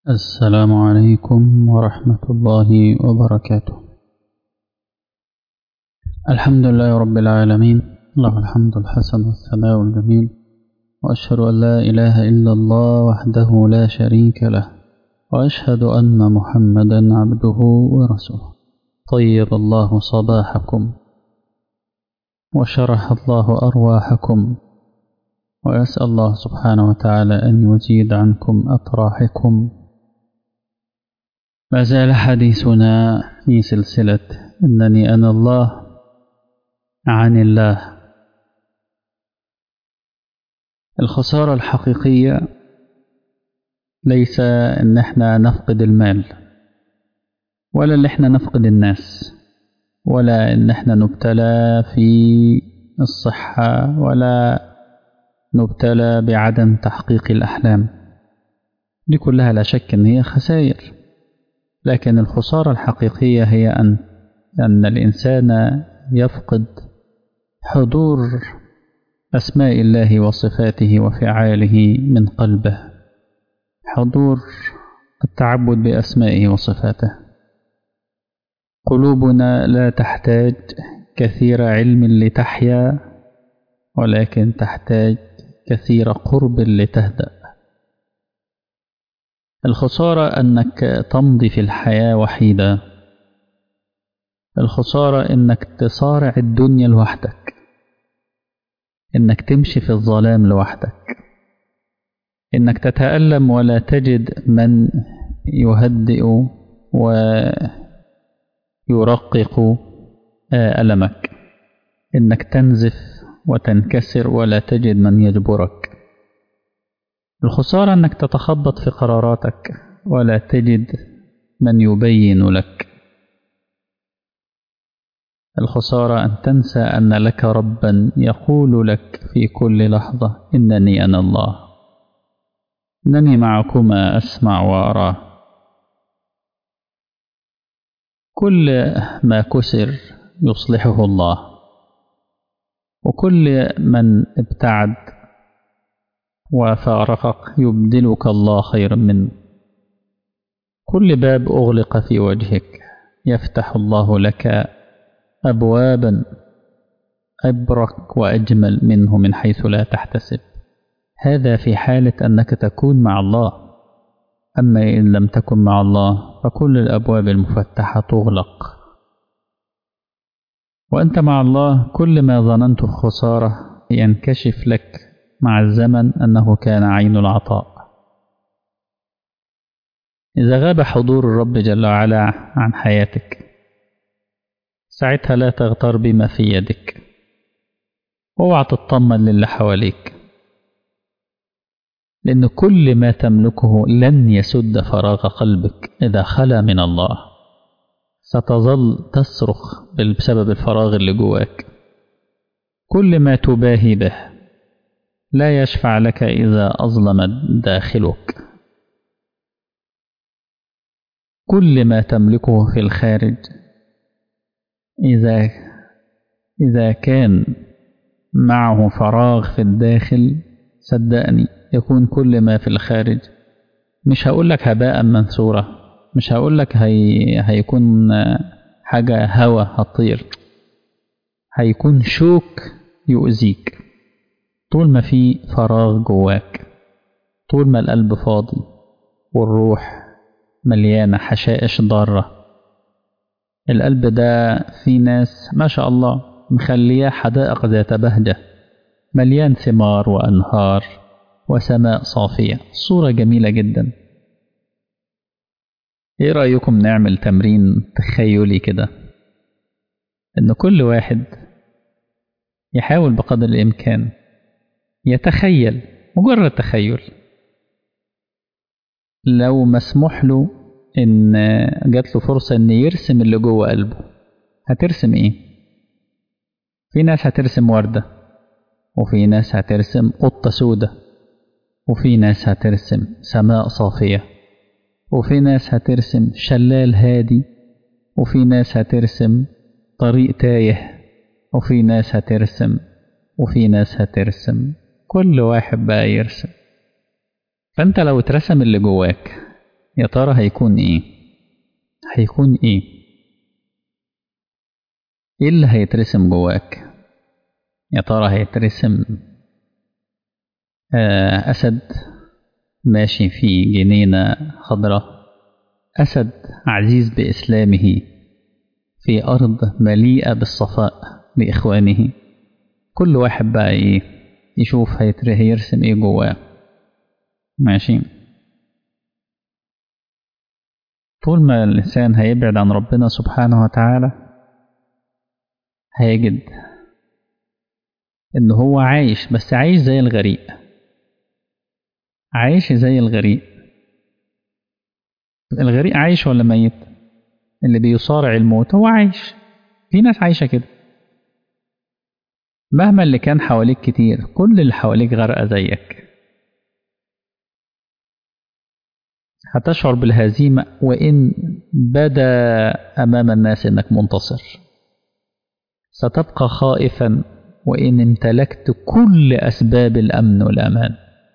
السلام عليكم ورحمة الله وبركاته الحمد لله رب العالمين له الحمد الحسن والثناء الجميل وأشهد أن لا إله إلا الله وحده لا شريك له وأشهد أن محمدا عبده ورسوله طيب الله صباحكم وشرح الله أرواحكم وأسأل الله سبحانه وتعالى أن يزيد عنكم أطراحكم ما زال حديثنا في سلسلة إنني أنا الله عن الله الخسارة الحقيقية ليس إن إحنا نفقد المال ولا إن إحنا نفقد الناس ولا إن إحنا نبتلى في الصحة ولا نبتلى بعدم تحقيق الأحلام دي كلها لا شك إن هي خسائر لكن الخسارة الحقيقية هي أن أن الإنسان يفقد حضور أسماء الله وصفاته وفعاله من قلبه حضور التعبد بأسمائه وصفاته قلوبنا لا تحتاج كثير علم لتحيا ولكن تحتاج كثير قرب لتهدأ الخسارة أنك تمضي في الحياة وحيدا الخسارة أنك تصارع الدنيا لوحدك أنك تمشي في الظلام لوحدك أنك تتألم ولا تجد من يهدئ ويرقق ألمك أنك تنزف وتنكسر ولا تجد من يجبرك الخسارة أنك تتخبط في قراراتك ولا تجد من يبين لك الخسارة أن تنسى أن لك ربا يقول لك في كل لحظة إنني أنا الله إنني معكما أسمع وأرى كل ما كسر يصلحه الله وكل من ابتعد وفارقك يبدلك الله خيرا منه كل باب أغلق في وجهك يفتح الله لك أبوابا أبرك وأجمل منه من حيث لا تحتسب هذا في حالة أنك تكون مع الله أما إن لم تكن مع الله فكل الأبواب المفتحة تغلق وأنت مع الله كل ما ظننت الخسارة ينكشف لك مع الزمن أنه كان عين العطاء إذا غاب حضور الرب جل وعلا عن حياتك ساعتها لا تغتر بما في يدك اوعى تطمن للي حواليك لأن كل ما تملكه لن يسد فراغ قلبك إذا خلا من الله ستظل تصرخ بسبب الفراغ اللي جواك كل ما تباهي به لا يشفع لك إذا أظلم داخلك كل ما تملكه في الخارج إذا إذا كان معه فراغ في الداخل صدقني يكون كل ما في الخارج مش هقول لك هباء منثورة مش هقول لك هي هيكون حاجة هوا هتطير هيكون شوك يؤذيك طول ما في فراغ جواك طول ما القلب فاضي والروح مليانة حشائش ضارة القلب ده في ناس ما شاء الله مخلياه حدائق ذات بهجة مليان ثمار وأنهار وسماء صافية صورة جميلة جدا ايه رأيكم نعمل تمرين تخيلي كده ان كل واحد يحاول بقدر الامكان يتخيل مجرد تخيل لو مسموح له ان جات له فرصة ان يرسم اللي جوه قلبه هترسم ايه في ناس هترسم وردة وفي ناس هترسم قطة سودة وفي ناس هترسم سماء صافية وفي ناس هترسم شلال هادي وفي ناس هترسم طريق تايه وفي ناس هترسم وفي ناس هترسم كل واحد بقى يرسم فانت لو اترسم اللي جواك يا ترى هيكون ايه هيكون ايه ايه اللي هيترسم جواك يا ترى هيترسم آه أسد ماشي في جنينة خضراء أسد عزيز بإسلامه في أرض مليئة بالصفاء لإخوانه كل واحد بقى إيه يشوف هيرسم إيه جواه ماشي طول ما الإنسان هيبعد عن ربنا سبحانه وتعالى هيجد إن هو عايش بس عايش زي الغريق عايش زي الغريق الغريق عايش ولا ميت اللي بيصارع الموت هو عايش في ناس عايشة كده مهما اللي كان حواليك كتير كل اللي حواليك غرقة زيك هتشعر بالهزيمة وإن بدا أمام الناس إنك منتصر ستبقى خائفا وإن امتلكت كل أسباب الأمن والأمان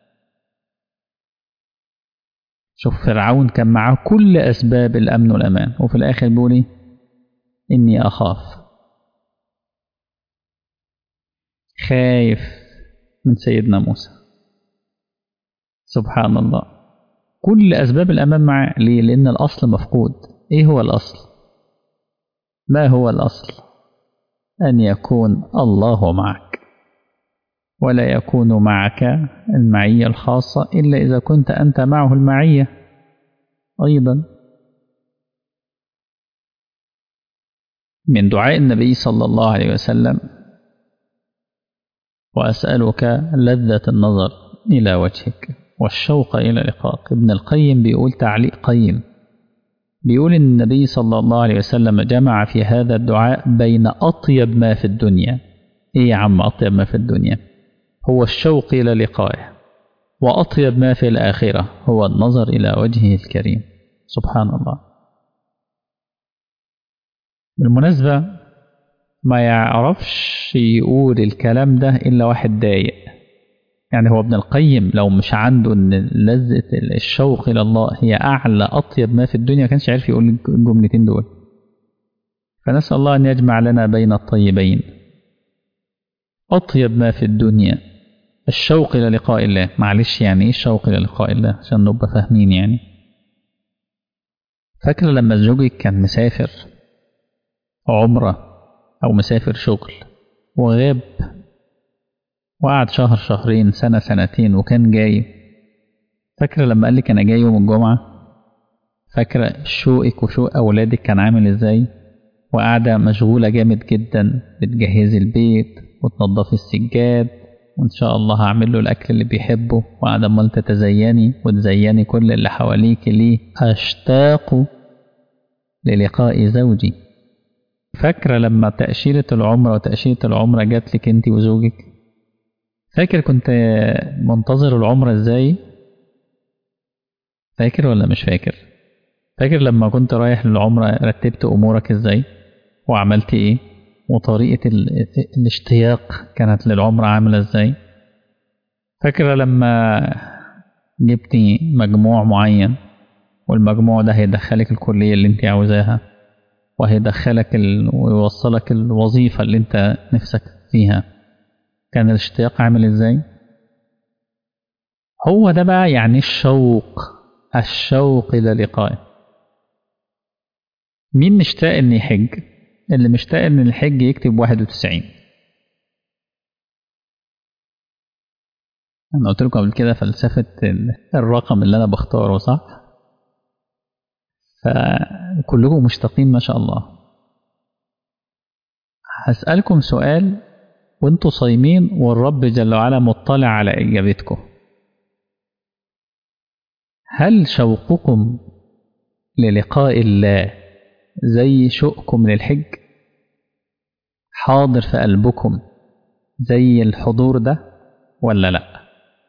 شوف فرعون كان معاه كل أسباب الأمن والأمان وفي الآخر بيقول إيه؟ إني أخاف خايف من سيدنا موسى سبحان الله كل أسباب الأمان معاه ليه؟ لأن الأصل مفقود إيه هو الأصل؟ ما هو الأصل؟ أن يكون الله معك ولا يكون معك المعية الخاصة إلا إذا كنت أنت معه المعية أيضا من دعاء النبي صلى الله عليه وسلم وأسألك لذة النظر إلى وجهك والشوق إلى لقاءك ابن القيم بيقول تعليق قيم بيقول إن النبي صلى الله عليه وسلم جمع في هذا الدعاء بين أطيب ما في الدنيا إيه يا عم أطيب ما في الدنيا هو الشوق إلى لقائه وأطيب ما في الآخرة هو النظر إلى وجهه الكريم سبحان الله بالمناسبة ما يعرفش يقول الكلام ده إلا واحد ضايق يعني هو ابن القيم لو مش عنده ان لذة الشوق إلى الله هي أعلى أطيب ما في الدنيا كانش عارف يقول الجملتين دول فنسأل الله أن يجمع لنا بين الطيبين أطيب ما في الدنيا الشوق إلى لقاء الله معلش يعني إيه الشوق إلى لقاء الله عشان نبقى فاهمين يعني فاكرة لما زوجك كان مسافر عمرة أو مسافر شغل وغاب وقعد شهر شهرين سنة سنتين وكان جاي فاكرة لما قال لك أنا جاي يوم الجمعة فاكرة شوقك وشوق أولادك كان عامل إزاي وقاعدة مشغولة جامد جدا بتجهزي البيت وتنظفي السجاد وإن شاء الله هعمل له الأكل اللي بيحبه وقاعدة أمال تتزيني وتزيني كل اللي حواليك ليه أشتاق للقاء زوجي فاكرة لما تأشيرة العمرة وتأشيرة العمرة جات لك أنت وزوجك فاكر كنت منتظر العمرة إزاي فاكر ولا مش فاكر فاكر لما كنت رايح للعمرة رتبت أمورك إزاي وعملت إيه وطريقة الاشتياق كانت للعمرة عاملة إزاي فاكرة لما جبتي مجموع معين والمجموع ده هيدخلك الكلية اللي انت عاوزاها وهيدخلك ال... ويوصلك الوظيفة اللي انت نفسك فيها كان الاشتياق عامل ازاي هو ده بقى يعني الشوق الشوق إلى لقائه مين مشتاق إن يحج اللي مشتاق إن الحج يكتب واحد وتسعين أنا قلت لكم قبل كده فلسفة الرقم اللي أنا بختاره صح فكلكم مشتاقين ما شاء الله هسألكم سؤال وانتوا صايمين والرب جل وعلا مطلع على إجابتكم هل شوقكم للقاء الله زي شوقكم للحج حاضر في قلبكم زي الحضور ده ولا لا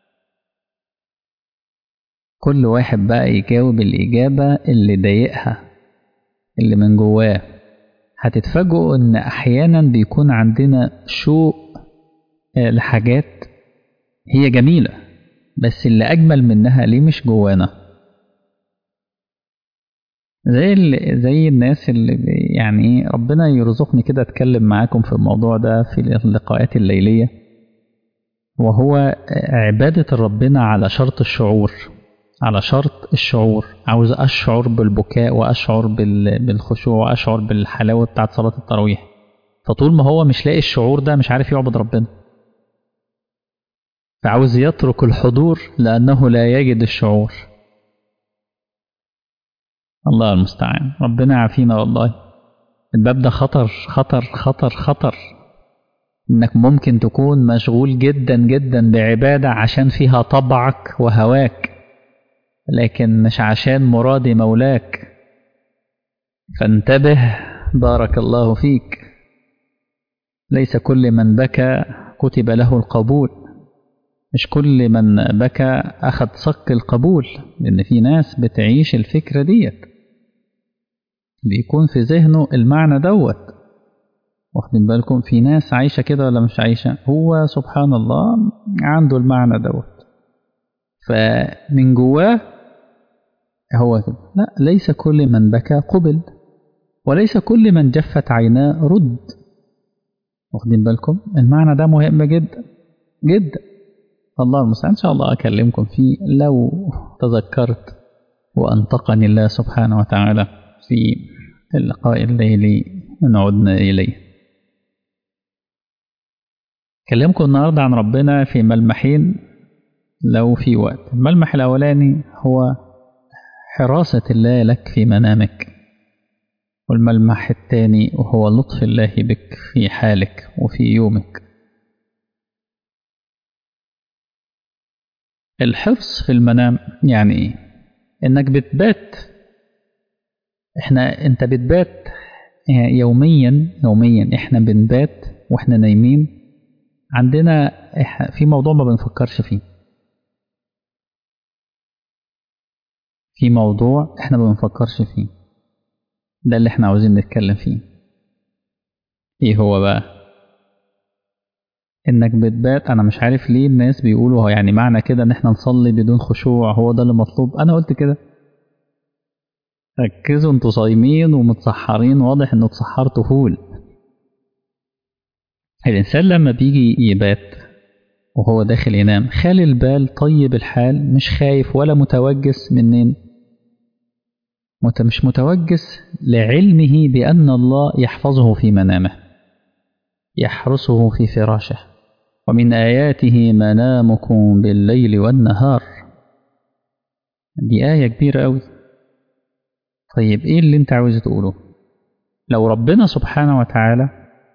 كل واحد بقى يجاوب الإجابة اللي ضايقها اللي من جواه هتتفاجئوا إن أحيانا بيكون عندنا شوق لحاجات هي جميلة بس اللي أجمل منها ليه مش جوانا زي ال- زي الناس اللي بي- يعني ايه ربنا يرزقني كده اتكلم معاكم في الموضوع ده في اللقاءات الليليه وهو عباده ربنا على شرط الشعور على شرط الشعور عاوز اشعر بالبكاء واشعر بال- بالخشوع واشعر بالحلاوه بتاعت صلاه التراويح فطول ما هو مش لاقي الشعور ده مش عارف يعبد ربنا فعاوز يترك الحضور لانه لا يجد الشعور الله المستعان ربنا يعافينا والله الباب ده خطر خطر خطر خطر انك ممكن تكون مشغول جدا جدا بعبادة عشان فيها طبعك وهواك لكن مش عشان مراد مولاك فانتبه بارك الله فيك ليس كل من بكى كتب له القبول مش كل من بكى أخذ صك القبول لأن في ناس بتعيش الفكرة ديت بيكون في ذهنه المعنى دوت واخدين بالكم في ناس عايشة كده ولا مش عايشة هو سبحان الله عنده المعنى دوت فمن جواه هو كده لا ليس كل من بكى قبل وليس كل من جفت عيناه رد واخدين بالكم المعنى ده مهم جدا جدا الله المستعان ان شاء الله اكلمكم فيه لو تذكرت وانطقني الله سبحانه وتعالى في اللقاء الليلي نعودنا اليه كلمكم النهارده عن ربنا في ملمحين لو في وقت الملمح الاولاني هو حراسه الله لك في منامك والملمح الثاني وهو لطف الله بك في حالك وفي يومك الحرص في المنام يعني ايه انك بتبات احنا انت بتبات يوميا يوميا احنا بنبات واحنا نايمين عندنا في موضوع ما بنفكرش فيه في موضوع احنا ما بنفكرش فيه ده اللي احنا عاوزين نتكلم فيه ايه هو بقى انك بتبات انا مش عارف ليه الناس بيقولوا هو يعني معنى كده ان احنا نصلي بدون خشوع هو ده اللي مطلوب انا قلت كده ركزوا انتوا صايمين ومتسحرين واضح انه اتسحرتوا فول الانسان لما بيجي يبات وهو داخل ينام خالي البال طيب الحال مش خايف ولا متوجس منين مت مش متوجس لعلمه بأن الله يحفظه في منامه يحرسه في فراشه ومن آياته منامكم بالليل والنهار دي آية كبيرة أوي طيب إيه اللي أنت عاوز تقوله لو ربنا سبحانه وتعالى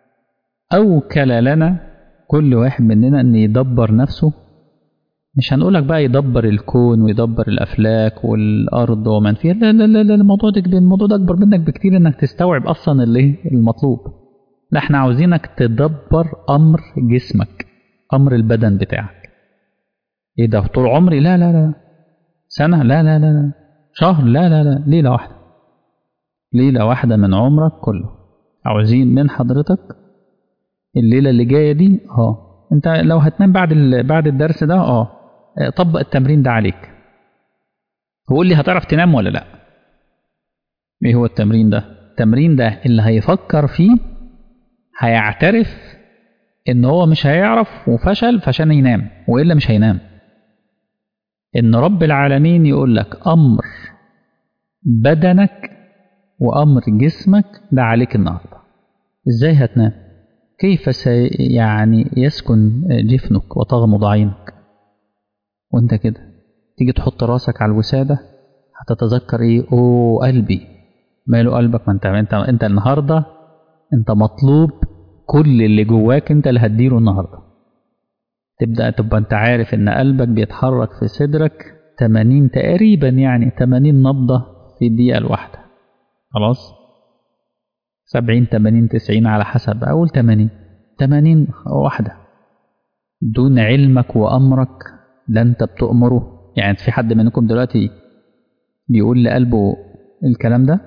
أوكل لنا كل واحد مننا أن يدبر نفسه مش هنقولك بقى يدبر الكون ويدبر الأفلاك والأرض ومن فيها لا لا لا, لا الموضوع ده الموضوع ده أكبر منك بكتير إنك تستوعب أصلا اللي المطلوب لا احنا عاوزينك تدبر أمر جسمك أمر البدن بتاعك إيه ده طول عمري لا لا لا سنة لا لا لا لا شهر لا لا لا ليلة واحدة ليلة واحدة من عمرك كله عاوزين من حضرتك الليلة اللي جاية دي اه انت لو هتنام بعد بعد الدرس ده اه طبق التمرين ده عليك وقول لي هتعرف تنام ولا لا ايه هو التمرين ده التمرين ده اللي هيفكر فيه هيعترف ان هو مش هيعرف وفشل فعشان ينام والا مش هينام ان رب العالمين يقول لك امر بدنك وامر جسمك ده عليك النهارده ازاي هتنام كيف سي يعني يسكن جفنك وتغمض عينك وانت كده تيجي تحط راسك على الوسادة هتتذكر ايه اوه قلبي ماله قلبك ما انت انت انت النهارده انت مطلوب كل اللي جواك انت اللي هتديره النهارده تبدا تبقى انت عارف ان قلبك بيتحرك في صدرك 80 تقريبا يعني 80 نبضه في الدقيقه الواحده خلاص 70 80 90 على حسب اول 80 80 واحده دون علمك وامرك لا انت بتؤمره يعني في حد منكم دلوقتي بيقول لقلبه الكلام ده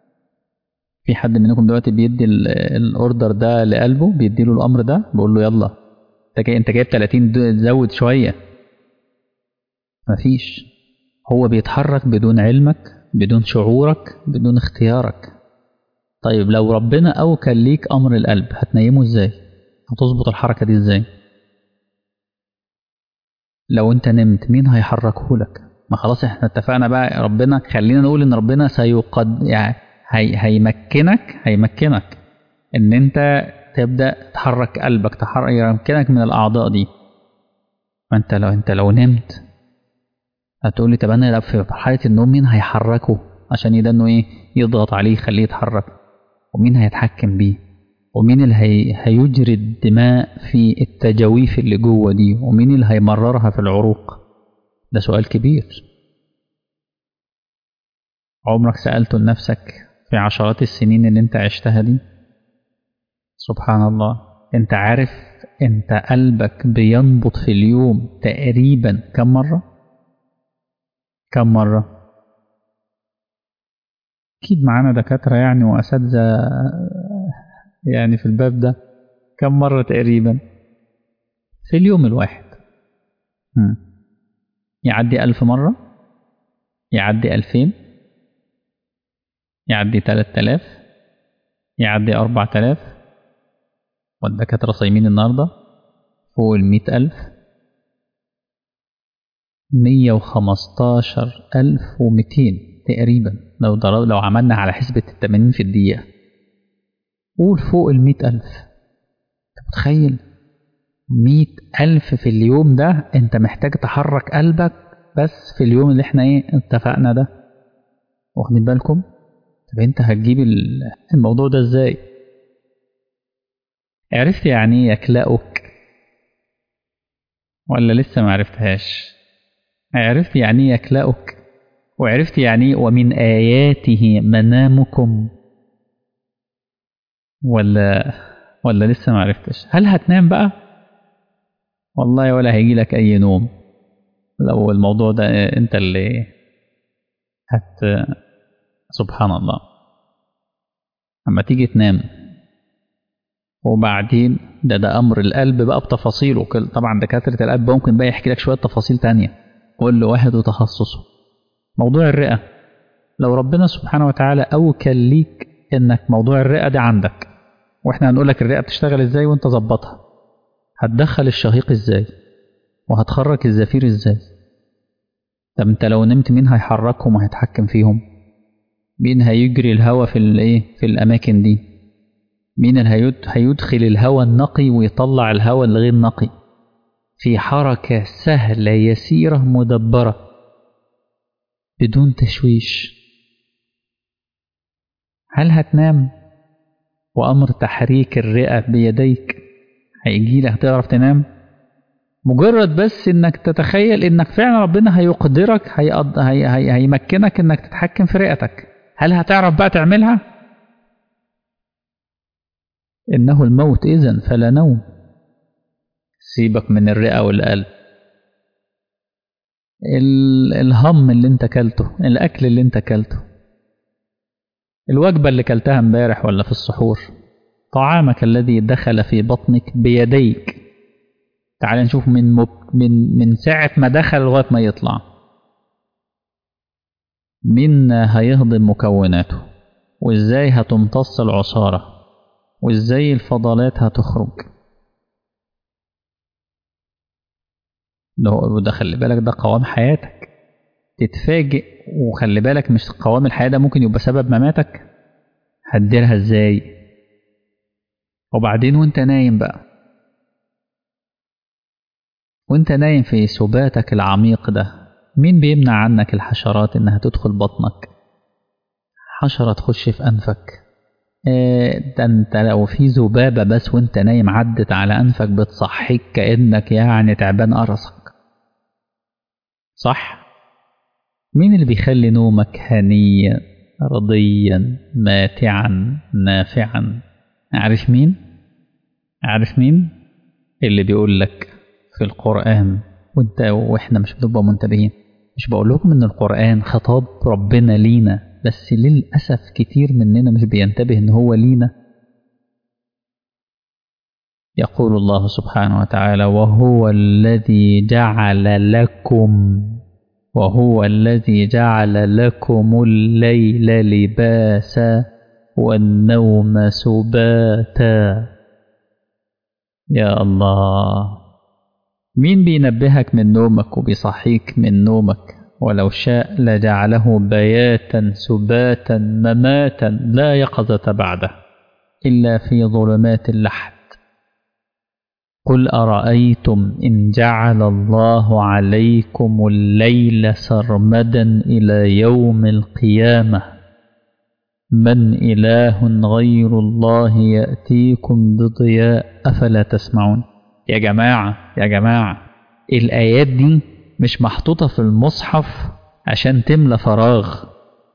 في حد منكم دلوقتي بيدي الاوردر ده لقلبه بيدي له الامر ده بيقول له يلا انت جاي انت جايب 30 زود شويه مفيش هو بيتحرك بدون علمك بدون شعورك بدون اختيارك طيب لو ربنا أوكل ليك أمر القلب هتنيمه ازاي هتظبط الحركة دي ازاي لو انت نمت مين هيحركه لك ما خلاص احنا اتفقنا بقى ربنا خلينا نقول ان ربنا سيقد يعني هي هيمكنك هيمكنك ان انت تبدا تحرك قلبك تحرك يمكنك من الاعضاء دي فانت لو انت لو نمت هتقول لي طب انا في حاله النوم مين هيحركه عشان يدا انه ايه يضغط عليه يخليه يتحرك ومين هيتحكم بيه ومين اللي هي هيجري الدماء في التجاويف اللي جوه دي ومين اللي هيمررها في العروق ده سؤال كبير عمرك سألته لنفسك في عشرات السنين اللي انت عشتها دي سبحان الله انت عارف انت قلبك بينبض في اليوم تقريبا كم مرة كم مرة اكيد معانا دكاترة يعني واساتذة يعني في الباب ده كم مرة تقريبا في اليوم الواحد هم. يعدي ألف مرة يعدي ألفين يعدي تلات آلاف يعدي أربع آلاف والدكاترة صايمين النهاردة فوق المئة ألف مية وخمستاشر ألف ومتين تقريبا لو ضرب لو عملنا على حسبة التمانين في الدقيقة قول فوق المئة ألف أنت متخيل مئة ألف في اليوم ده أنت محتاج تحرك قلبك بس في اليوم اللي احنا ايه اتفقنا ده واخدين بالكم طب انت هتجيب الموضوع ده ازاي عرفت يعني ايه يكلأك ولا لسه ما عرفتهاش عرفت يعني ايه يكلأك وعرفت يعني ايه ومن آياته منامكم ولا ولا لسه ما عرفتش هل هتنام بقى والله ولا هيجي لك اي نوم لو الموضوع ده انت اللي هت سبحان الله اما تيجي تنام وبعدين ده ده امر القلب بقى بتفاصيله طبعا دكاتره القلب ممكن بقى يحكي لك شويه تفاصيل تانية كل واحد وتخصصه موضوع الرئه لو ربنا سبحانه وتعالى اوكل ليك انك موضوع الرئه دي عندك واحنا هنقول لك الرئه بتشتغل ازاي وانت ظبطها هتدخل الشهيق ازاي وهتخرج الزفير ازاي طب انت لو نمت مين هيحركهم وهيتحكم فيهم مين هيجري الهواء في الايه في الاماكن دي مين اللي هيدخل الهواء النقي ويطلع الهواء الغير نقي في حركة سهلة يسيرة مدبرة بدون تشويش هل هتنام وأمر تحريك الرئة بيديك هيجي لك هتعرف تنام مجرد بس انك تتخيل انك فعلا ربنا هيقدرك هيقض... هي... هي... هيمكنك انك تتحكم في رئتك هل هتعرف بقى تعملها انه الموت اذا فلا نوم سيبك من الرئة والقلب ال... الهم اللي انت كلته الاكل اللي انت كلته الوجبة اللي كلتها امبارح ولا في السحور طعامك الذي دخل في بطنك بيديك تعال نشوف من مب... من من ساعة ما دخل لغاية ما يطلع مين هيهضم مكوناته وازاي هتمتص العصارة وازاي الفضلات هتخرج ده خلي بالك ده قوام حياتك تتفاجئ وخلي بالك مش قوام الحياة ده ممكن يبقى سبب مماتك هتديرها ازاي وبعدين وانت نايم بقى وانت نايم في سباتك العميق ده مين بيمنع عنك الحشرات انها تدخل بطنك حشرة تخش في انفك ايه ده انت لو في ذبابة بس وانت نايم عدت على انفك بتصحيك كأنك يعني تعبان قرصك صح مين اللي بيخلي نومك هنيا رضيا ماتعا نافعا عارف مين عارف مين اللي بيقول لك في القرآن وانت واحنا مش بنبقى منتبهين مش بقول لكم ان القرآن خطاب ربنا لينا بس للأسف كتير مننا مش بينتبه ان هو لينا يقول الله سبحانه وتعالى وهو الذي جعل لكم وهو الذي جعل لكم الليل لباسا والنوم سباتا يا الله مين بينبهك من نومك وبيصحيك من نومك ولو شاء لجعله بياتا سباتا مماتا لا يقظة بعده إلا في ظلمات اللحد قل أرأيتم إن جعل الله عليكم الليل سرمدا إلى يوم القيامة من إله غير الله يأتيكم بضياء أفلا تسمعون يا جماعة يا جماعة الآيات دي مش محطوطة في المصحف عشان تملى فراغ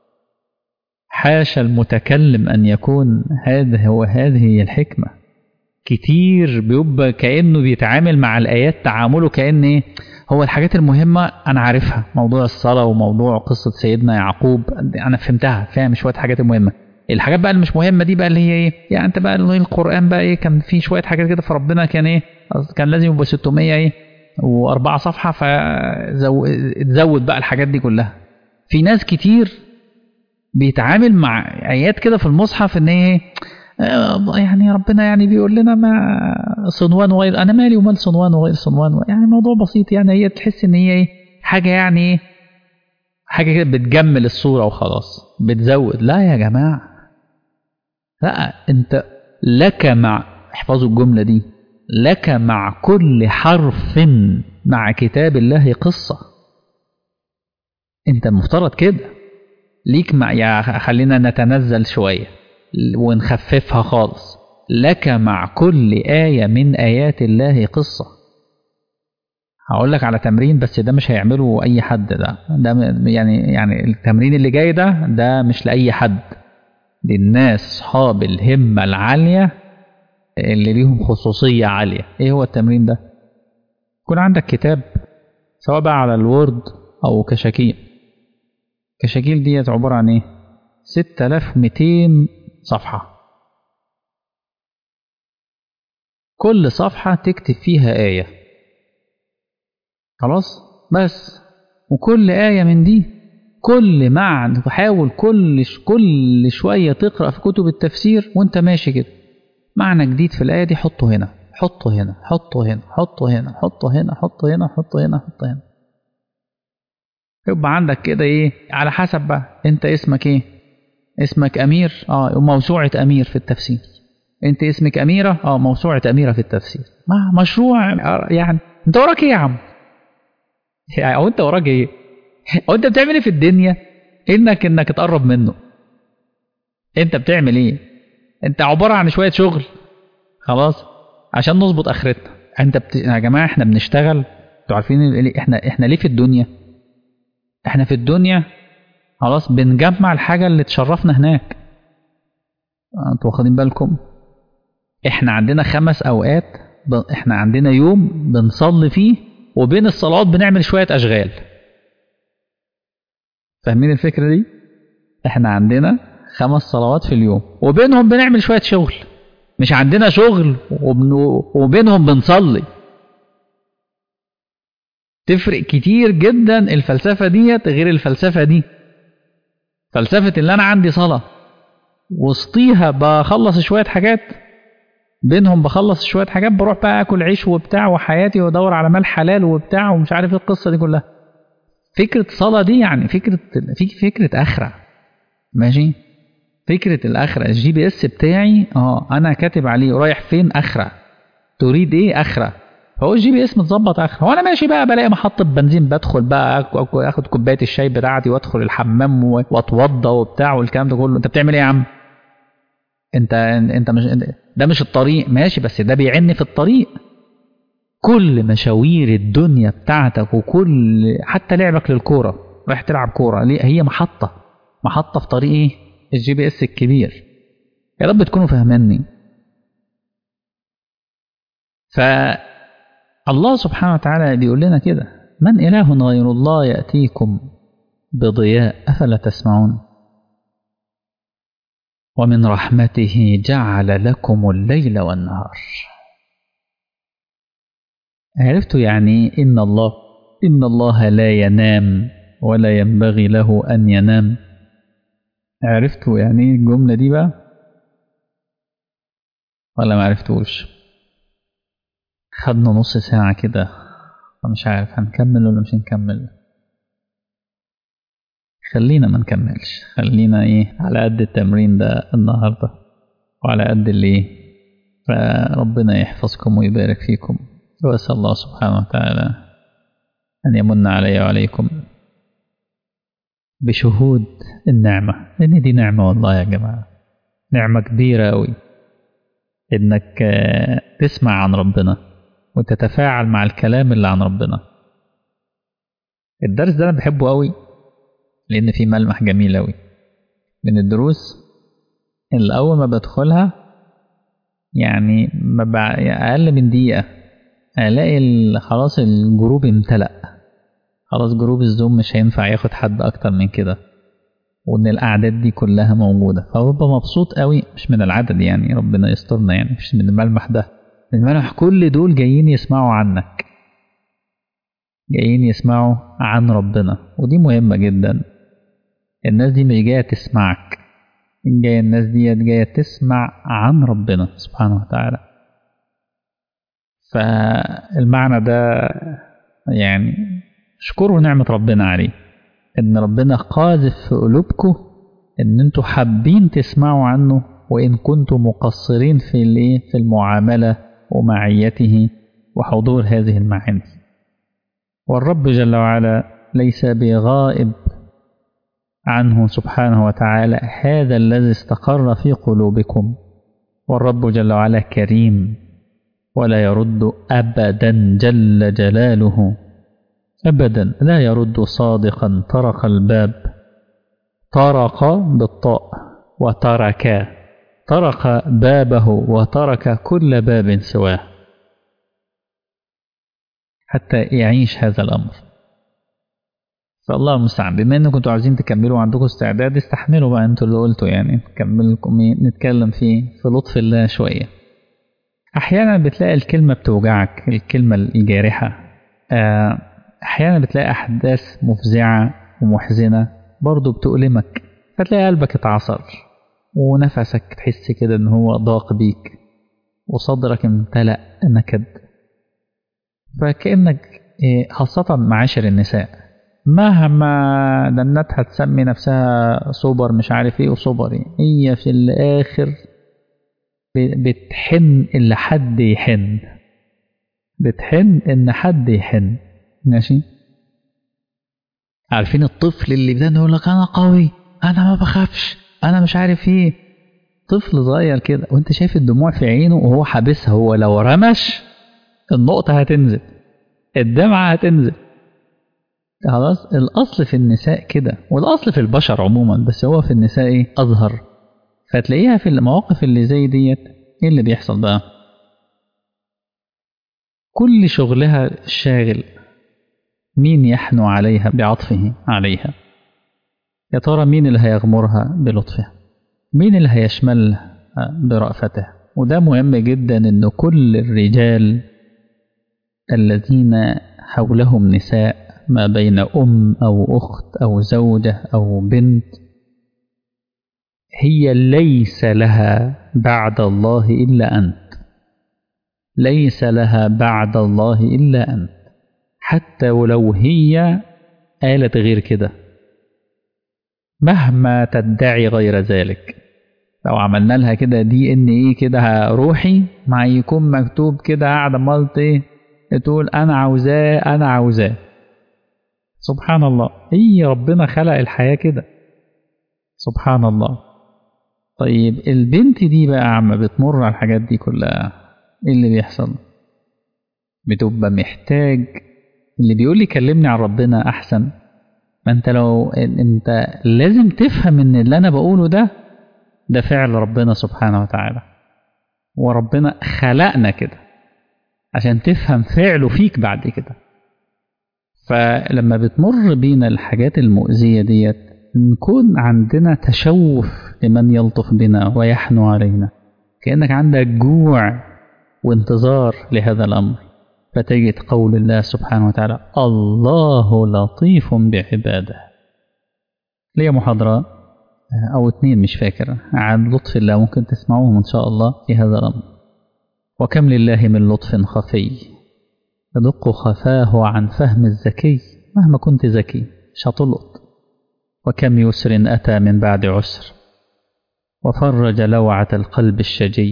حاشا المتكلم أن يكون هذا هو هذه هي الحكمة كتير بيبقى كأنه بيتعامل مع الآيات تعامله كأن إيه هو الحاجات المهمة أنا عارفها موضوع الصلاة وموضوع قصة سيدنا يعقوب أنا فهمتها فاهم شوية حاجات المهمة الحاجات بقى اللي مش مهمة دي بقى اللي هي إيه يعني أنت بقى اللي القرآن بقى إيه كان فيه شوية حاجات كده فربنا كان إيه كان لازم يبقى 600 إيه وأربعة صفحة فتزود بقى الحاجات دي كلها في ناس كتير بيتعامل مع آيات كده في المصحف إن هي يعني ربنا يعني بيقول لنا ما صنوان وغير انا مالي ومال صنوان وغير صنوان يعني موضوع بسيط يعني هي تحس ان هي ايه حاجه يعني ايه حاجه كده بتجمل الصوره وخلاص بتزود لا يا جماعه لا انت لك مع احفظوا الجمله دي لك مع كل حرف مع كتاب الله قصه انت المفترض كده ليك مع يا خلينا نتنزل شويه ونخففها خالص لك مع كل آية من آيات الله قصة هقول لك على تمرين بس ده مش هيعمله أي حد ده ده يعني يعني التمرين اللي جاي ده ده مش لأي حد للناس أصحاب الهمة العالية اللي ليهم خصوصية عالية إيه هو التمرين ده؟ يكون عندك كتاب سواء بقى على الوورد أو كشاكيل كشاكيل ديت عبارة عن إيه؟ 6200 صفحة كل صفحة تكتب فيها آية خلاص بس وكل آية من دي كل معنى تحاول كل كل شوية تقرأ في كتب التفسير وانت ماشي كده معنى جديد في الآية دي حطه هنا حطه هنا حطه هنا حطه هنا حطه هنا حطه هنا حطه هنا حطه هنا يبقى عندك كده ايه على حسب بقى انت اسمك ايه اسمك أمير اه موسوعة أمير في التفسير أنت اسمك أميرة اه موسوعة أميرة في التفسير ما مشروع يعني أنت وراك إيه يا عم؟ يعني أو أنت وراك إيه؟ أو أنت بتعمل إيه في الدنيا؟ إنك إنك تقرب منه أنت بتعمل إيه؟ أنت عبارة عن شوية شغل خلاص عشان نظبط آخرتنا أنت بت... يا جماعة إحنا بنشتغل أنتوا عارفين إحنا إحنا ليه في الدنيا؟ إحنا في الدنيا خلاص بنجمع الحاجة اللي تشرفنا هناك انتوا واخدين بالكم احنا عندنا خمس اوقات ب... احنا عندنا يوم بنصلي فيه وبين الصلوات بنعمل شوية اشغال فاهمين الفكرة دي احنا عندنا خمس صلوات في اليوم وبينهم بنعمل شوية شغل مش عندنا شغل وبن... وبينهم بنصلي تفرق كتير جدا الفلسفة ديت غير الفلسفة دي فلسفة اللي أنا عندي صلاة وسطيها بخلص شوية حاجات بينهم بخلص شوية حاجات بروح بقى آكل عيش وبتاع وحياتي وأدور على مال حلال وبتاع ومش عارف إيه القصة دي كلها فكرة صلاة دي يعني فكرة في فكرة آخرة ماشي فكرة الآخرة الجي بي إس بتاعي اه أنا كاتب عليه رايح فين آخرة تريد إيه آخرة هو الجي بي اس متظبط اخر وانا ماشي بقى بلاقي محطه بنزين بدخل بقى اخد كوبايه الشاي بتاعتي وادخل الحمام واتوضى وبتاع والكلام ده كله انت بتعمل ايه يا عم انت انت مش ده مش الطريق ماشي بس ده بيعني في الطريق كل مشاوير الدنيا بتاعتك وكل حتى لعبك للكوره رايح تلعب كوره ليه هي محطه محطه في طريق ايه الجي بي اس الكبير يا رب تكونوا فاهميني ف الله سبحانه وتعالى بيقول لنا كده من إله غير الله يأتيكم بضياء أفلا تسمعون ومن رحمته جعل لكم الليل والنهار عرفتوا يعني إن الله إن الله لا ينام ولا ينبغي له أن ينام عرفتوا يعني ايه الجملة دي بقى ولا ما عرفتوش خدنا نص ساعة كده فمش عارف هنكمل ولا مش هنكمل خلينا ما نكملش خلينا ايه على قد التمرين ده النهاردة وعلى قد اللي ايه فربنا يحفظكم ويبارك فيكم وأسأل الله سبحانه وتعالى أن يمن علي وعليكم بشهود النعمة لأن دي نعمة والله يا جماعة نعمة كبيرة أوي إنك تسمع عن ربنا وتتفاعل مع الكلام اللي عن ربنا الدرس ده أنا بحبه أوي لأن فيه ملمح جميل أوي من الدروس اللي أول ما بدخلها يعني ما بع... أقل من دقيقة ألاقي خلاص الجروب امتلأ خلاص جروب الزوم مش هينفع ياخد حد أكتر من كده وإن الأعداد دي كلها موجودة فببقى مبسوط قوي مش من العدد يعني ربنا يسترنا يعني مش من الملمح ده من الملمح كل دول جايين يسمعوا عنك جايين يسمعوا عن ربنا ودي مهمة جدا الناس دي مش جاية تسمعك جاية الناس دي جاية تسمع عن ربنا سبحانه وتعالى فالمعنى ده يعني اشكروا نعمة ربنا عليه ان ربنا قاذف في قلوبكم ان انتوا حابين تسمعوا عنه وان كنتم مقصرين في الايه في المعاملة ومعيته وحضور هذه المعاني والرب جل وعلا ليس بغائب عنه سبحانه وتعالى هذا الذي استقر في قلوبكم والرب جل وعلا كريم ولا يرد أبدا جل جلاله أبدا لا يرد صادقا طرق الباب طرق بالطاء وترك طرق بابه وترك كل باب سواه حتى يعيش هذا الأمر فالله المستعان بما انكم كنتوا عايزين تكملوا عندكم استعداد استحملوا بقى انتوا اللي قلتوا يعني نكمل لكم نتكلم في في لطف الله شويه احيانا بتلاقي الكلمه بتوجعك الكلمه الجارحه احيانا بتلاقي احداث مفزعه ومحزنه برضه بتؤلمك فتلاقي قلبك اتعصر ونفسك تحس كده ان هو ضاق بيك وصدرك امتلأ نكد فكأنك خاصة معاشر النساء مهما دنتها تسمي نفسها سوبر مش عارف ايه وسوبر ايه هي في الاخر بتحن اللي حد يحن بتحن ان حد يحن ماشي عارفين الطفل اللي بدأ يقول لك انا قوي انا ما بخافش انا مش عارف ايه طفل صغير كده وانت شايف الدموع في عينه وهو حابسها هو لو رمش النقطة هتنزل الدمعة هتنزل خلاص الأصل في النساء كده والأصل في البشر عموما بس هو في النساء ايه أظهر فتلاقيها في المواقف اللي زي ديت ايه اللي بيحصل بقى كل شغلها شاغل مين يحنو عليها بعطفه عليها يا ترى مين اللي هيغمرها بلطفه مين اللي هيشملها برأفته وده مهم جدا ان كل الرجال الذين حولهم نساء ما بين أم أو أخت أو زوجة أو بنت هي ليس لها بعد الله إلا أنت ليس لها بعد الله إلا أنت حتى ولو هي قالت غير كده مهما تدعي غير ذلك لو عملنا لها كده دي ان ايه كده روحي مع يكون مكتوب كده قاعدة مالت ايه تقول انا عاوزاه انا عاوزاه سبحان الله هي ربنا خلق الحياة كده سبحان الله طيب البنت دي بقى عم بتمر على الحاجات دي كلها ايه اللي بيحصل بتبقى محتاج اللي بيقول لي كلمني عن ربنا احسن ما انت لو انت لازم تفهم ان اللي انا بقوله ده ده فعل ربنا سبحانه وتعالى وربنا خلقنا كده عشان تفهم فعله فيك بعد كده فلما بتمر بينا الحاجات المؤذية ديت نكون عندنا تشوف لمن يلطف بنا ويحنو علينا كأنك عندك جوع وانتظار لهذا الأمر فتجد قول الله سبحانه وتعالى الله لطيف بعباده ليا محاضرة أو اتنين مش فاكر عن لطف الله ممكن تسمعوهم إن شاء الله في هذا الأمر وكم لله من لطف خفي يدق خفاه عن فهم الذكي مهما كنت ذكي مش هتلقط وكم يسر أتى من بعد عسر وفرج لوعة القلب الشجي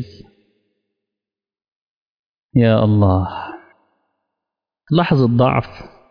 يا الله لحظة ضعف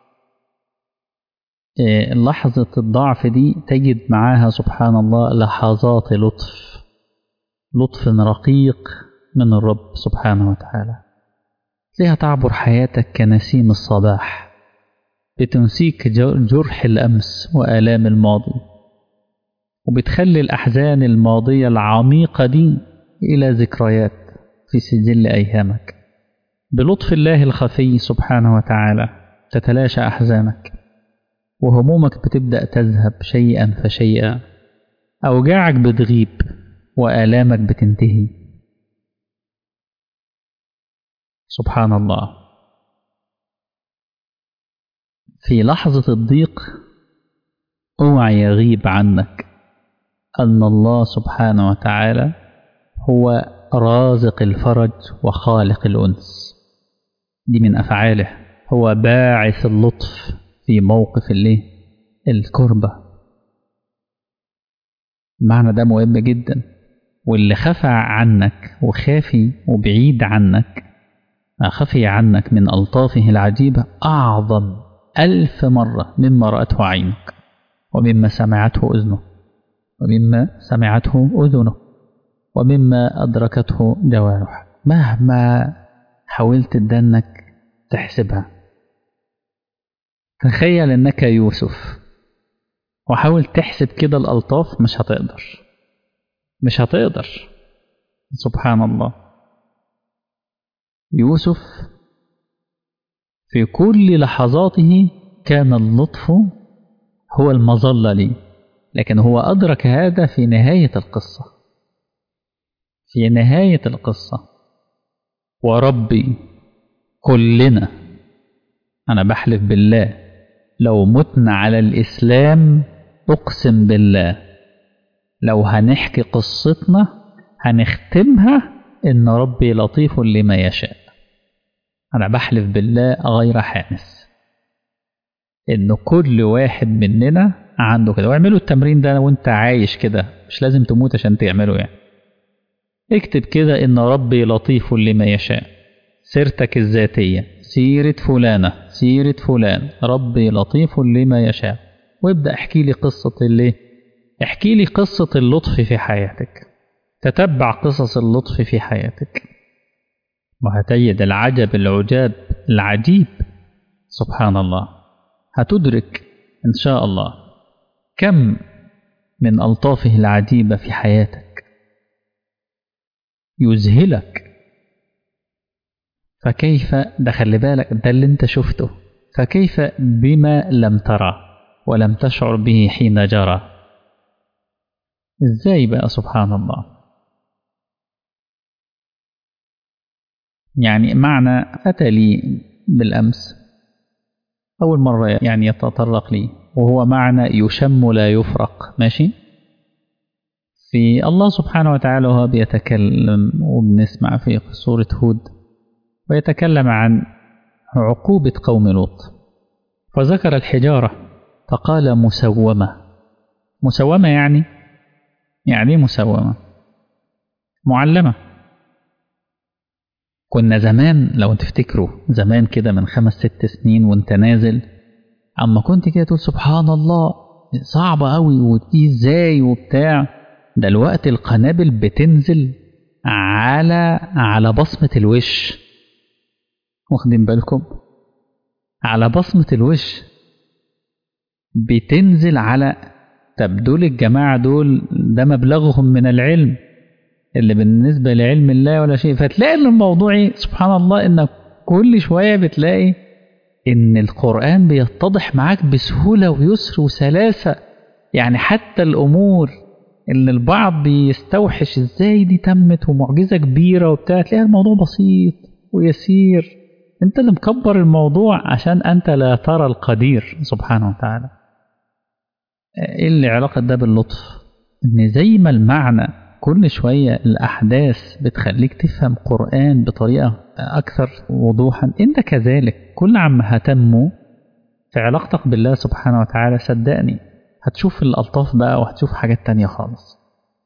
لحظة الضعف دي تجد معاها سبحان الله لحظات لطف لطف رقيق من الرب سبحانه وتعالى تلاقيها تعبر حياتك كنسيم الصباح بتنسيك جرح الأمس وآلام الماضي وبتخلي الأحزان الماضية العميقة دي إلى ذكريات في سجل أيامك بلطف الله الخفي سبحانه وتعالى تتلاشى أحزانك وهمومك بتبدأ تذهب شيئا فشيئا أوجاعك بتغيب وآلامك بتنتهي سبحان الله في لحظة الضيق اوعى يغيب عنك أن الله سبحانه وتعالى هو رازق الفرج وخالق الأنس دي من أفعاله هو باعث اللطف في موقف الايه الكربة المعنى ده مهم جدا واللي خفى عنك وخافي وبعيد عنك ما خفي عنك من ألطافه العجيبة أعظم ألف مرة مما رأته عينك ومما سمعته أذنه ومما سمعته أذنه ومما أدركته جوارحك مهما حاولت تدنك تحسبها تخيل انك يوسف وحاول تحسب كده الالطاف مش هتقدر مش هتقدر سبحان الله يوسف في كل لحظاته كان اللطف هو المظلة لي لكن هو أدرك هذا في نهاية القصة في نهاية القصة وربي كلنا أنا بحلف بالله لو متنا على الإسلام أقسم بالله لو هنحكي قصتنا هنختمها إن ربي لطيف لما يشاء أنا بحلف بالله غير حانس إن كل واحد مننا عنده كده واعملوا التمرين ده وانت عايش كده مش لازم تموت عشان تعمله يعني اكتب كده إن ربي لطيف لما يشاء سيرتك الذاتية سيرة فلانة سيرة فلان ربي لطيف لما يشاء وابدأ احكي لي قصة اللي احكي لي قصة اللطف في حياتك تتبع قصص اللطف في حياتك وهتجد العجب العجاب العجيب سبحان الله هتدرك إن شاء الله كم من ألطافه العجيبة في حياتك يذهلك فكيف ده خلي بالك ده اللي انت شفته فكيف بما لم ترى ولم تشعر به حين جرى ازاي بقى سبحان الله يعني معنى أتى لي بالأمس أول مرة يعني يتطرق لي وهو معنى يشم لا يفرق ماشي في الله سبحانه وتعالى وهو بيتكلم وبنسمع في سورة هود ويتكلم عن عقوبة قوم لوط فذكر الحجارة فقال مسومة مسومة يعني يعني مسومة معلمة كنا زمان لو تفتكروا زمان كده من خمس ست سنين وانت نازل اما كنت كده تقول سبحان الله صعبة قوي ودي ازاي وبتاع دلوقتي القنابل بتنزل على على بصمة الوش واخدين بالكم على بصمة الوش بتنزل على طب دول الجماعة دول ده مبلغهم من العلم اللي بالنسبة لعلم الله ولا شيء فتلاقي ان الموضوع سبحان الله ان كل شوية بتلاقي ان القرآن بيتضح معاك بسهولة ويسر وسلاسة يعني حتى الامور اللي البعض بيستوحش ازاي دي تمت ومعجزة كبيرة وبتاع تلاقي الموضوع بسيط ويسير انت اللي مكبر الموضوع عشان انت لا ترى القدير سبحانه وتعالى ايه اللي علاقة ده باللطف ان زي ما المعنى كل شوية الأحداث بتخليك تفهم قرآن بطريقة أكثر وضوحا أنت كذلك كل عما هتنمو في علاقتك بالله سبحانه وتعالى صدقني هتشوف الألطاف بقى وهتشوف حاجات تانية خالص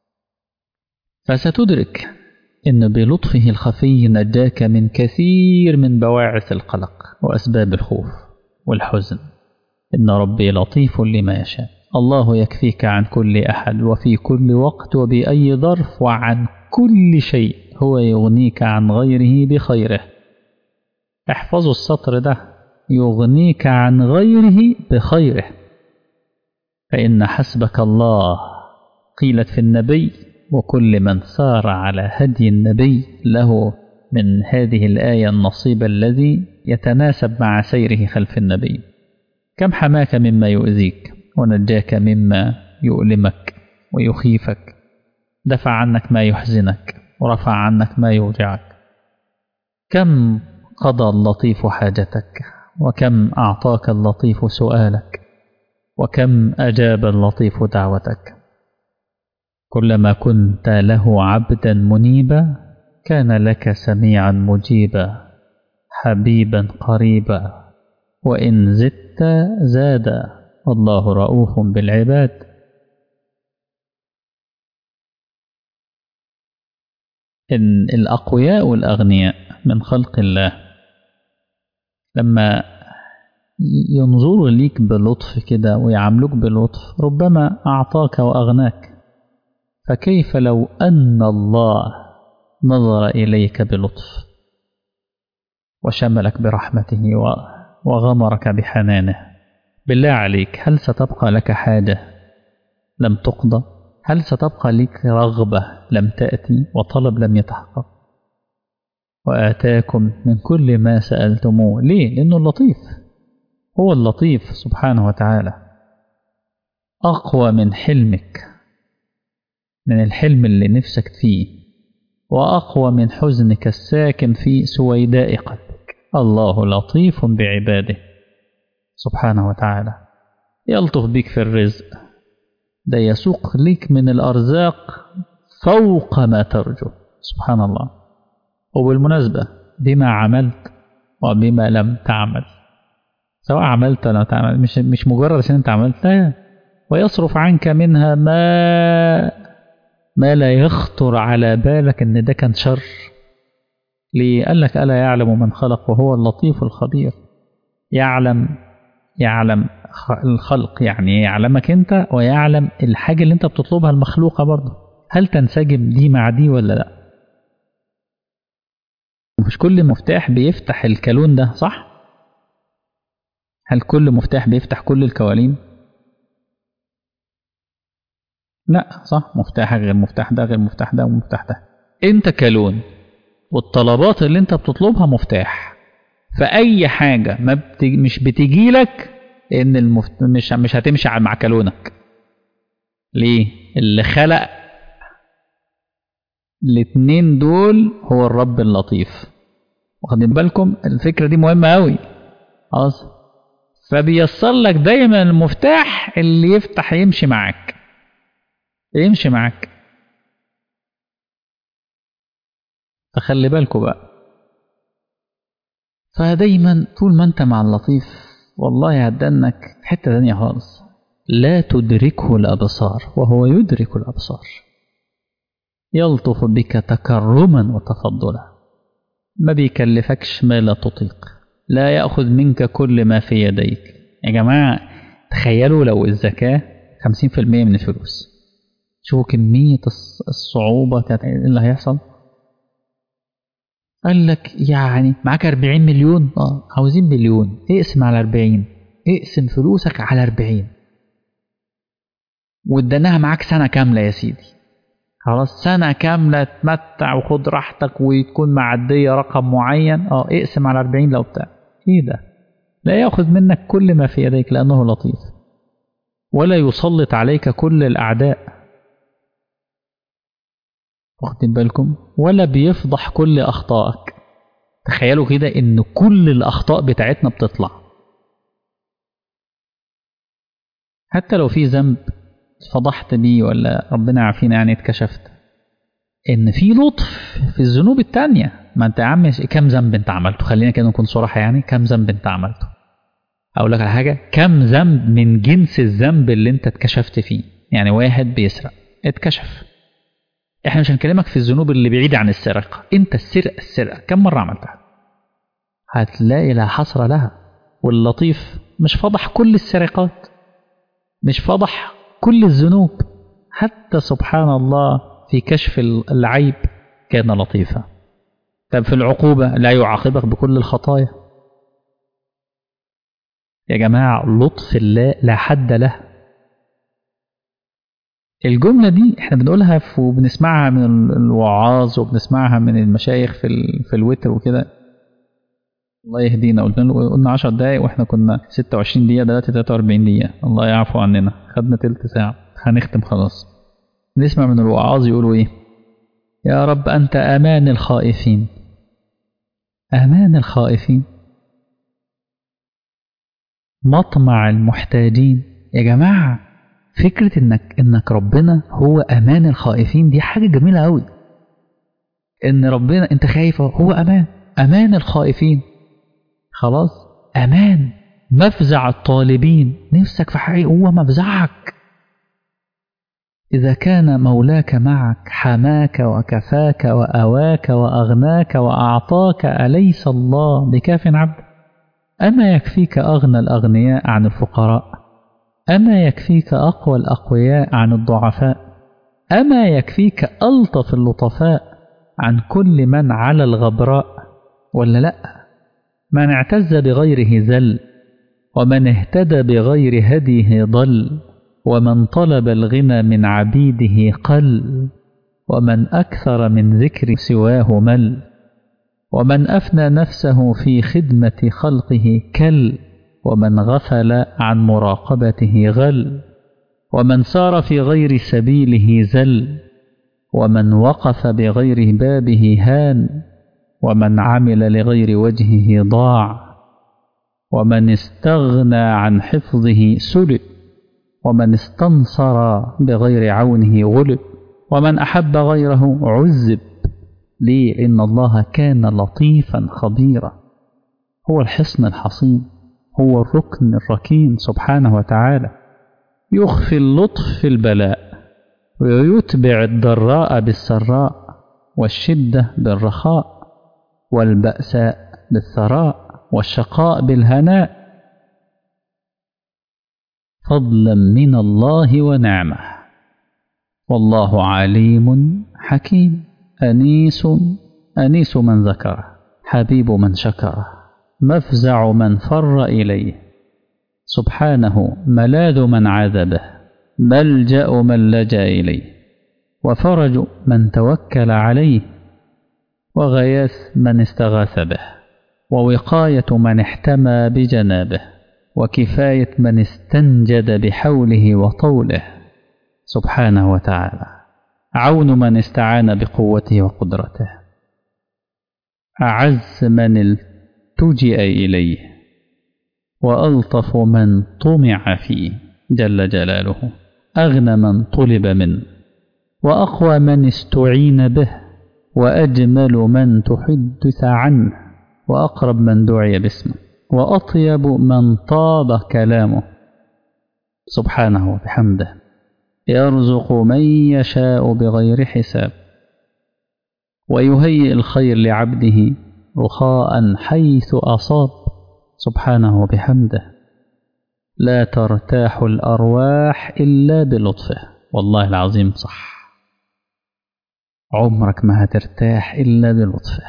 فستدرك إن بلطفه الخفي نجاك من كثير من بواعث القلق وأسباب الخوف والحزن إن ربي لطيف لما يشاء الله يكفيك عن كل أحد وفي كل وقت وبأي ظرف وعن كل شيء هو يغنيك عن غيره بخيره احفظوا السطر ده يغنيك عن غيره بخيره فإن حسبك الله قيلت في النبي وكل من سار على هدي النبي له من هذه الآية النصيب الذي يتناسب مع سيره خلف النبي كم حماك مما يؤذيك ونجاك مما يؤلمك ويخيفك دفع عنك ما يحزنك ورفع عنك ما يوجعك كم قضى اللطيف حاجتك وكم أعطاك اللطيف سؤالك وكم أجاب اللطيف دعوتك كلما كنت له عبدا منيبا كان لك سميعا مجيبا حبيبا قريبا وإن زدت زاد والله رؤوف بالعباد إن الأقوياء والأغنياء من خلق الله لما ينظروا ليك بلطف كده ويعاملوك بلطف ربما أعطاك وأغناك فكيف لو أن الله نظر إليك بلطف وشملك برحمته وغمرك بحنانه بالله عليك هل ستبقى لك حاجة لم تقضى هل ستبقى لك رغبة لم تأتي وطلب لم يتحقق وآتاكم من كل ما سألتموه ليه؟ لأنه اللطيف هو اللطيف سبحانه وتعالى أقوى من حلمك من الحلم اللي نفسك فيه وأقوى من حزنك الساكن في سويداء قلبك الله لطيف بعباده سبحانه وتعالى يلطف بك في الرزق ده يسوق لك من الأرزاق فوق ما ترجو سبحان الله وبالمناسبة بما عملت وبما لم تعمل سواء عملت ولا تعمل مش مش مجرد عشان انت عملت لا ويصرف عنك منها ما ما لا يخطر على بالك ان ده كان شر ليه قال لك ألا يعلم من خلق وهو اللطيف الخبير يعلم يعلم الخلق يعني يعلمك انت ويعلم الحاجة اللي انت بتطلبها المخلوقة برضه هل تنسجم دي مع دي ولا لا مش كل مفتاح بيفتح الكالون ده صح هل كل مفتاح بيفتح كل الكوالين لا صح مفتاح غير مفتاح ده غير مفتاح ده ومفتاح ده انت كالون والطلبات اللي انت بتطلبها مفتاح فأي حاجة ما بت... مش بتجي لك ان المفت... مش مش هتمشي مع كالونك ليه اللي خلق الاتنين دول هو الرب اللطيف واخدين بالكم الفكرة دي مهمة قوي خلاص فبيسر لك دايما المفتاح اللي يفتح يمشي معاك يمشي معاك فخلي بالكوا بقى فدايما طول ما انت مع اللطيف والله هتدنك حتة تانية خالص لا تدركه الأبصار وهو يدرك الأبصار يلطف بك تكرما وتفضلا ما بيكلفكش ما لا تطيق لا يأخذ منك كل ما في يديك يا جماعة تخيلوا لو الزكاة 50% من الفلوس شوفوا كمية الصعوبة كانت ايه اللي هيحصل قال لك يعني معاك 40 مليون اه عاوزين مليون اقسم على 40 اقسم فلوسك على 40 واديناها معاك سنة كاملة يا سيدي خلاص سنة كاملة تمتع وخد راحتك وتكون معدية رقم معين اه اقسم على 40 لو بتاع ايه ده لا ياخذ منك كل ما في يديك لأنه لطيف ولا يسلط عليك كل الأعداء واخدين بالكم ولا بيفضح كل أخطائك تخيلوا كده ان كل الاخطاء بتاعتنا بتطلع حتى لو في ذنب فضحت بيه ولا ربنا يعافينا يعني اتكشفت ان في لطف في الذنوب التانية ما انت يا عم كم ذنب انت عملته خلينا كده نكون صراحة يعني كم ذنب انت عملته اقول لك على حاجة كم ذنب من جنس الذنب اللي انت اتكشفت فيه يعني واحد بيسرق اتكشف احنا مش هنكلمك في الذنوب اللي بعيدة عن السرقة انت السرقة السرقة كم مرة عملتها هتلاقي لا حصر لها واللطيف مش فضح كل السرقات مش فضح كل الذنوب حتى سبحان الله في كشف العيب كان لطيفا طب في العقوبة لا يعاقبك بكل الخطايا يا جماعة لطف الله لا حد له الجملة دي احنا بنقولها وبنسمعها من الوعاظ وبنسمعها من المشايخ في ال... في الوتر وكده الله يهدينا قلنا له قلنا 10 دقايق واحنا كنا 26 دقيقة دلوقتي 43 دقيقة الله يعفو عننا خدنا تلت ساعة هنختم خلاص نسمع من الوعاظ يقولوا ايه يا رب أنت أمان الخائفين أمان الخائفين مطمع المحتاجين يا جماعة فكرة إنك إنك ربنا هو أمان الخائفين دي حاجة جميلة أوي إن ربنا أنت خايف هو أمان أمان الخائفين خلاص أمان مفزع الطالبين نفسك في حاجة هو مفزعك إذا كان مولاك معك حماك وكفاك وأواك وأغناك وأعطاك أليس الله بكاف عبد أما يكفيك أغنى الأغنياء عن الفقراء أما يكفيك أقوى الأقوياء عن الضعفاء أما يكفيك ألطف اللطفاء عن كل من على الغبراء ولا لأ من اعتز بغيره ذل ومن اهتدى بغير هديه ضل ومن طلب الغنى من عبيده قل ومن أكثر من ذكر سواه مل ومن أفنى نفسه في خدمة خلقه كل ومن غفل عن مراقبته غل ومن سار في غير سبيله زل ومن وقف بغير بابه هان ومن عمل لغير وجهه ضاع ومن استغنى عن حفظه سلب ومن استنصر بغير عونه غلب ومن أحب غيره عذب ليه إن الله كان لطيفا خبيرا هو الحصن الحصين هو الركن الركين سبحانه وتعالى يخفي اللطف في البلاء ويتبع الضراء بالسراء والشدة بالرخاء والبأساء بالثراء والشقاء بالهناء فضلا من الله ونعمه والله عليم حكيم أنيس أنيس من ذكره حبيب من شكره مفزع من فر إليه سبحانه ملاذ من عذبه ملجأ من لجأ إليه وفرج من توكل عليه وغياث من استغاث به ووقاية من احتمى بجنابه وكفاية من استنجد بحوله وطوله سبحانه وتعالى عون من استعان بقوته وقدرته أعز من التجئ إليه وألطف من طمع فيه جل جلاله أغنى من طلب منه وأقوى من استعين به وأجمل من تحدث عنه وأقرب من دعي باسمه وأطيب من طاب كلامه سبحانه وبحمده يرزق من يشاء بغير حساب ويهيئ الخير لعبده رخاء حيث أصاب سبحانه وبحمده لا ترتاح الأرواح إلا بلطفه والله العظيم صح عمرك ما هترتاح إلا بلطفه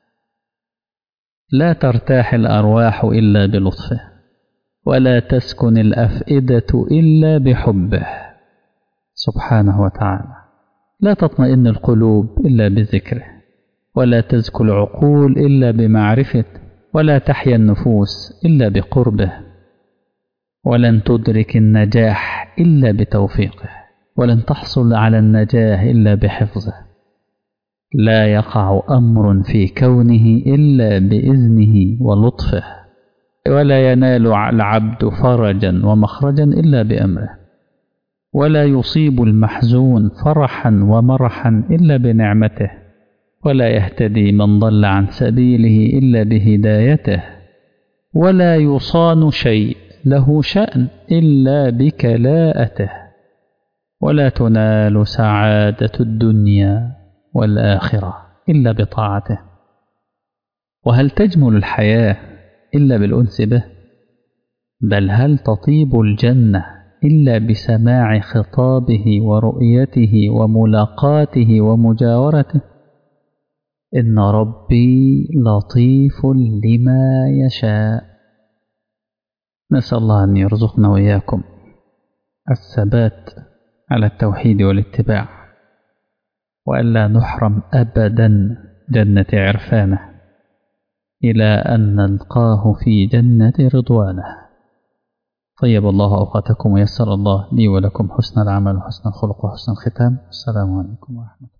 لا ترتاح الأرواح إلا بلطفه ولا تسكن الأفئدة إلا بحبه سبحانه وتعالى لا تطمئن القلوب إلا بذكره ولا تزكو العقول إلا بمعرفته ولا تحيا النفوس إلا بقربه ولن تدرك النجاح إلا بتوفيقه ولن تحصل على النجاح إلا بحفظه لا يقع أمر في كونه إلا بإذنه ولطفه ولا ينال العبد فرجا ومخرجا إلا بأمره ولا يصيب المحزون فرحا ومرحا إلا بنعمته ولا يهتدي من ضل عن سبيله إلا بهدايته ولا يصان شيء له شأن إلا بكلاءته ولا تنال سعادة الدنيا والآخرة إلا بطاعته وهل تجمل الحياة إلا بالأنس به بل هل تطيب الجنة إلا بسماع خطابه ورؤيته وملاقاته ومجاورته إن ربي لطيف لما يشاء نسأل الله أن يرزقنا وإياكم الثبات على التوحيد والاتباع وألا نحرم أبدا جنة عرفانه إلى أن نلقاه في جنة رضوانه طيب الله أوقاتكم ويسر الله لي ولكم حسن العمل وحسن الخلق وحسن الختام السلام عليكم ورحمة الله